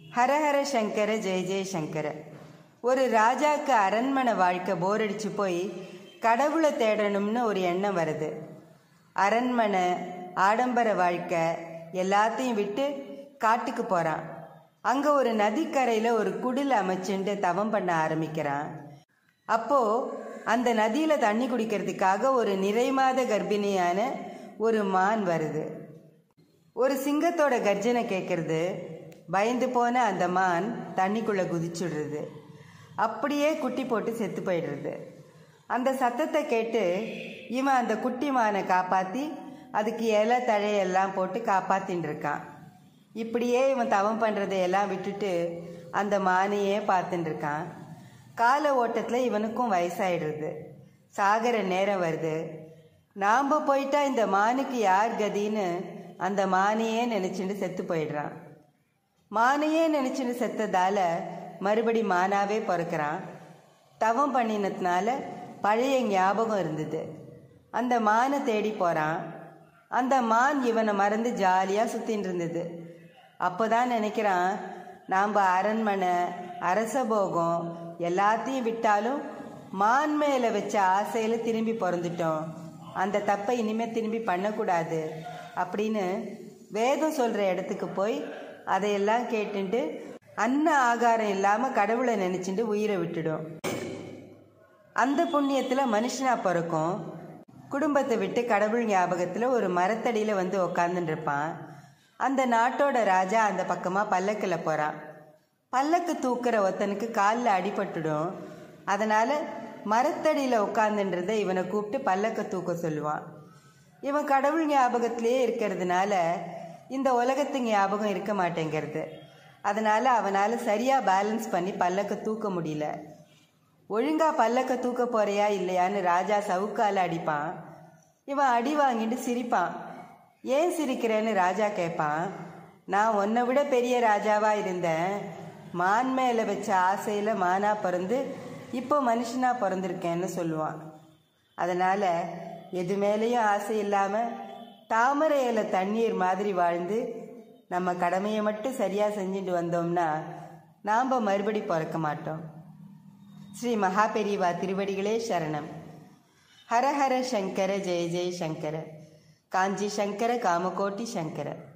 ஹரஹர சங்கர ஜெய ஜெய சங்கர ஒரு ராஜாக்கு அரண்மனை வாழ்க்கை போர் அடிச்சு போய் கடவுளை தேடணும்னு ஒரு எண்ணம் வருது அரண்மனை ஆடம்பர வாழ்க்கை எல்லாத்தையும் விட்டு காட்டுக்கு போகிறான் அங்கே ஒரு நதிக்கரையில் ஒரு குடில் அமைச்சுட்டு தவம் பண்ண ஆரம்பிக்கிறான் அப்போது அந்த நதியில் தண்ணி குடிக்கிறதுக்காக ஒரு நிறைமாத கர்ப்பிணியான ஒரு மான் வருது ஒரு சிங்கத்தோட கர்ஜனை கேட்கறது பயந்து போன அந்த மான் தண்ணிக்குள்ளே குதிச்சுடுறது அப்படியே குட்டி போட்டு செத்து போயிடுறது அந்த சத்தத்தை கேட்டு இவன் அந்த குட்டி மானை காப்பாற்றி அதுக்கு இலை தழையெல்லாம் போட்டு காப்பாத்தின்னு இருக்கான் இப்படியே இவன் தவம் பண்ணுறதை எல்லாம் விட்டுட்டு அந்த மானையே பார்த்துட்டு இருக்கான் கால ஓட்டத்தில் இவனுக்கும் வயசாயிடுறது சாகிற நேரம் வருது நாம் போயிட்டா இந்த மானுக்கு யார் கதின்னு அந்த மானையே நினச்சிட்டு செத்து போயிடுறான் மானையே நினச்சிட்டு செத்ததால மறுபடி மானாவே பிறக்கிறான் தவம் பண்ணினதுனால பழைய ஞாபகம் இருந்தது அந்த மானை தேடி போகிறான் அந்த மான் இவனை மறந்து ஜாலியாக சுற்றின்னு இருந்தது அப்போ தான் நினைக்கிறான் நாம் அரண்மனை அரசபோகம் எல்லாத்தையும் விட்டாலும் மான் மேலே வச்ச ஆசையில் திரும்பி பிறந்துட்டோம் அந்த தப்பை இனிமேல் திரும்பி பண்ணக்கூடாது அப்படின்னு வேதம் சொல்கிற இடத்துக்கு போய் அதையெல்லாம் கேட்டுட்டு அன்ன ஆகாரம் இல்லாமல் கடவுளை நினச்சிட்டு உயிரை விட்டுடும் அந்த புண்ணியத்தில் மனுஷனா பிறக்கும் குடும்பத்தை விட்டு கடவுள் ஞாபகத்தில் ஒரு மரத்தடியில் வந்து உக்காந்துட்டு இருப்பான் அந்த நாட்டோட ராஜா அந்த பக்கமாக பல்லக்கில் போகிறான் பல்லக்கு தூக்குற ஒருத்தனுக்கு காலில் அடிபட்டுடும் அதனால் மரத்தடியில் உட்காந்துன்றதை இவனை கூப்பிட்டு பல்லக்க தூக்க சொல்லுவான் இவன் கடவுள் ஞாபகத்திலேயே இருக்கிறதுனால இந்த உலகத்து ஞாபகம் இருக்க மாட்டேங்கிறது அதனால் அவனால் சரியாக பேலன்ஸ் பண்ணி பல்லக்க தூக்க முடியல ஒழுங்கா பல்லக்க தூக்க போறியா இல்லையான்னு ராஜா சவுக்கால அடிப்பான் இவன் அடி வாங்கிட்டு சிரிப்பான் ஏன் சிரிக்கிறேன்னு ராஜா கேட்பான் நான் உன்னை விட பெரிய ராஜாவா இருந்தேன் மான் மேலே வச்ச ஆசையில் மானா பிறந்து இப்போ மனுஷனா பிறந்திருக்கேன்னு சொல்லுவான் அதனால் எது மேலேயும் ஆசை இல்லாமல் தாமரை இலை தண்ணீர் மாதிரி வாழ்ந்து நம்ம கடமையை மட்டும் சரியாக செஞ்சுட்டு வந்தோம்னா நாம் மறுபடி பிறக்க மாட்டோம் ஸ்ரீ மகாபெரிவா திருவடிகளே சரணம் ஹர ஹர சங்கர ஜெய ஜெய சங்கர காஞ்சி சங்கர காமகோட்டி சங்கர